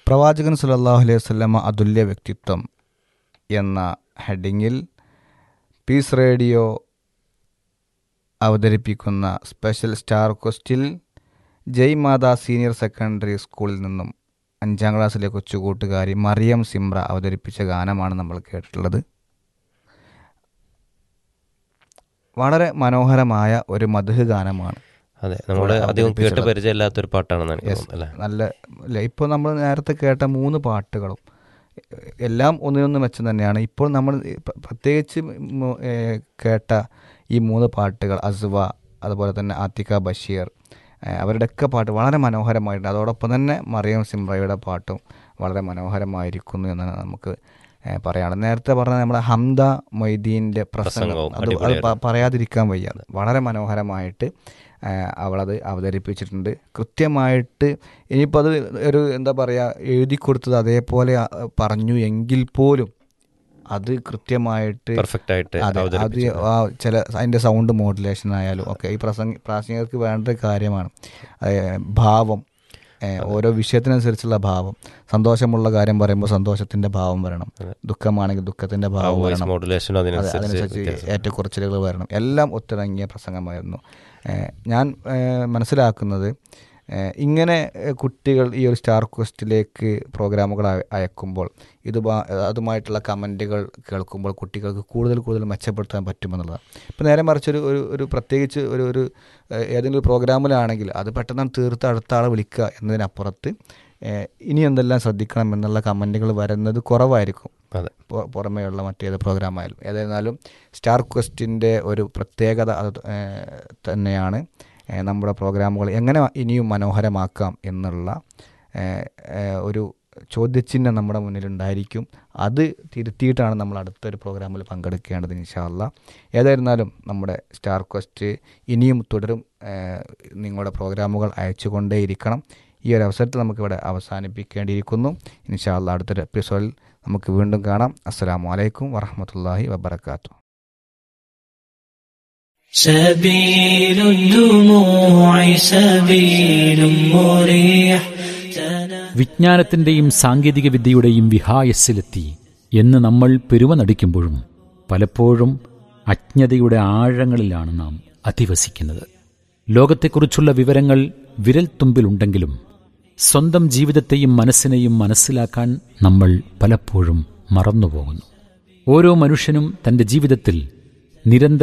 പ്രവാചകൻ സുലല്ലാഹു അലൈഹി വസല്ലമ അതുല്യ വ്യക്തിത്വം എന്ന ഹെഡിങ്ങിൽ പീസ് റേഡിയോ അവതരിപ്പിക്കുന്ന സ്പെഷ്യൽ സ്റ്റാർ ക്വസ്റ്റിൽ ജയ് മാതാ സീനിയർ സെക്കൻഡറി സ്കൂളിൽ നിന്നും അഞ്ചാം ക്ലാസ്സിലെ കൊച്ചുകൂട്ടുകാരി മറിയം സിംറ അവതരിപ്പിച്ച ഗാനമാണ് നമ്മൾ കേട്ടിട്ടുള്ളത് വളരെ മനോഹരമായ ഒരു മധുഹ് ഗാനമാണ് അതെ നമ്മൾ അധികം കേട്ട് പരിചയമില്ലാത്തൊരു പാട്ടാണെന്ന് എനിക്ക് തോന്നുന്നു അല്ലേ നല്ല അല്ലേ ഇപ്പോൾ നമ്മൾ നേരത്തെ കേട്ട മൂന്ന് പാട്ടുകളും എല്ലാം ഒന്നിനൊന്ന് മെച്ചം തന്നെയാണ് ഇപ്പോൾ നമ്മൾ പ്ര- പ്രത്യേകിച്ച് മു- ഏ, കേട്ട ഈ മൂന്ന് പാട്ടുകൾ അസ്വ അതുപോലെ തന്നെ ആത്തിക ബഷീർ ഏ, അവരുടെയൊക്കെ പാട്ട് വളരെ മനോഹരമായിട്ടുണ്ട് അതോടൊപ്പം തന്നെ മറിയം സിംറയുടെ പാട്ടും വളരെ മനോഹരമായിരിക്കുന്നു എന്നാണ് നമുക്ക് ഏ, പറയാനുള്ളത് നേരത്തെ പറഞ്ഞ നമ്മുടെ ഹംദ മൊയ്തീൻ്റെ പ്രസംഗം പ്രസംഗവും അത് അത് പ- പറയാതിരിക്കാൻ വയ്യ വളരെ മനോഹരമായിട്ട് ആ, അവളത് അവതരിപ്പിച്ചിട്ടുണ്ട് കൃത്യമായിട്ട് ഇനിയിപ്പോൾ അത് ഒരു എന്താ പറയുക എഴുതി കൊടുത്തത് അതേപോലെ ആ, പറഞ്ഞു എങ്കിൽ പോലും അത് കൃത്യമായിട്ട് പെർഫെക്റ്റ് ആയിട്ട് അതെ അത് അവതരിപ്പിച്ചു ആ ചില അതിൻ്റെ സൗണ്ട് മോഡുലേഷൻ ആയാലും ഒക്കെ ഈ പ്രസംഗ പ്രാസംഗികർക്ക് വേണ്ട ഒരു കാര്യമാണ് ഏ, ഭാവം ഏ, ഓരോ വിഷയത്തിനനുസരിച്ചുള്ള ഭാവം സന്തോഷമുള്ള കാര്യം പറയുമ്പോൾ സന്തോഷത്തിൻ്റെ ഭാവം വരണം ദുഃഖമാണെങ്കിൽ ദുഃഖത്തിൻ്റെ ഭാവം വോയിസ് വരണം മോഡുലേഷനും അതെ, അതിനനുസരിച്ച് അതിനനുസരിച്ച് ഏറ്റക്കുറച്ചിലുകൾ വരണം എല്ലാം ഒത്തിണങ്ങിയ പ്രസംഗമായിരുന്നു ഏഹ് ഞാൻ ഏഹ് മനസ്സിലാക്കുന്നത് ഏഹ് ഇങ്ങനെ ഏഹ് കുട്ടികൾ ഈ ഒരു സ്റ്റാർ ക്വസ്റ്റിലേക്ക് പ്രോഗ്രാമുകൾ അയ- അയക്കുമ്പോൾ ഇത് ബാ- അതുമായിട്ടുള്ള കമൻറ്റുകൾ കേൾക്കുമ്പോൾ കുട്ടികൾക്ക് കൂടുതൽ കൂടുതൽ മെച്ചപ്പെടുത്താൻ പറ്റുമെന്നുള്ളതാണ് ഇപ്പോൾ നേരെ മറിച്ച് ഒരു ഒരു ഒരു പ്രത്യേകിച്ച് ഒരു ഒരു ഏഹ് ഏതെങ്കിലും ഒരു പ്രോഗ്രാമിലാണെങ്കിൽ അത് പെട്ടെന്ന് തീർത്ത് അടുത്ത ആളെ വിളിക്കുക എന്നതിനപ്പുറത്ത് ഏഹ് ഇനി എന്തെല്ലാം ശ്രദ്ധിക്കണം എന്നുള്ള കമൻറ്റുകൾ വരുന്നത് കുറവായിരിക്കും അതെ പു- പുറമേയുള്ള മറ്റേത് പ്രോഗ്രാമായാലും ഏതായിരുന്നാലും സ്റ്റാർ ക്വസ്റ്റിൻ്റെ ഒരു പ്രത്യേകത അത് ഏഹ്, തന്നെയാണ് ഏഹ്, നമ്മുടെ പ്രോഗ്രാമുകൾ എങ്ങനെ ഇനിയും മനോഹരമാക്കാം എന്നുള്ള ഏഹ്, ഏഹ്, ഒരു ചോദ്യചിഹ്നം നമ്മുടെ മുന്നിലുണ്ടായിരിക്കും അത് തിരുത്തിയിട്ടാണ് നമ്മൾ അടുത്തൊരു പ്രോഗ്രാമിൽ പങ്കെടുക്കേണ്ടത് ഇൻഷാല്ല ഏതായിരുന്നാലും നമ്മുടെ സ്റ്റാർ ക്വസ്റ്റ് ഇനിയും തുടരും ഏഹ്, നിങ്ങളുടെ പ്രോഗ്രാമുകൾ അയച്ചുകൊണ്ടേയിരിക്കണം ഈ ഒരു അവസരത്തിൽ നമുക്കിവിടെ അവസാനിപ്പിക്കേണ്ടിയിരിക്കുന്നു ഇൻഷാല്ല അടുത്തൊരു എപ്പിസോഡിൽ നമുക്ക് വീണ്ടും കാണാം അസ്സാം വലൈക്കും വറഹമത്തല്ലാഹി വബർക്കാത്തു سبيل الدموع سبيل مريح വിജ്ഞാനത്തിന്റെയും സാങ്കേതിക വിദ്യയുടെയും വിഹായസ്സിലെത്തി എന്ന് നമ്മൾ പെരുമ നടിക്കുമ്പോഴും പലപ്പോഴും അജ്ഞതയുടെ ആഴങ്ങളിലാണ് നാം അധിവസിക്കുന്നത് ലോകത്തെക്കുറിച്ചുള്ള വിവരങ്ങൾ വിരൽത്തുമ്പിലുണ്ടെങ്കിലും സ്വന്തം ജീവിതത്തെയും മനസ്സിനെയും മനസ്സിലാക്കാൻ നമ്മൾ പലപ്പോഴും മറന്നുപോകുന്നു ഓരോ മനുഷ്യനും തന്റെ ജീവിതത്തിൽ നിരന്തര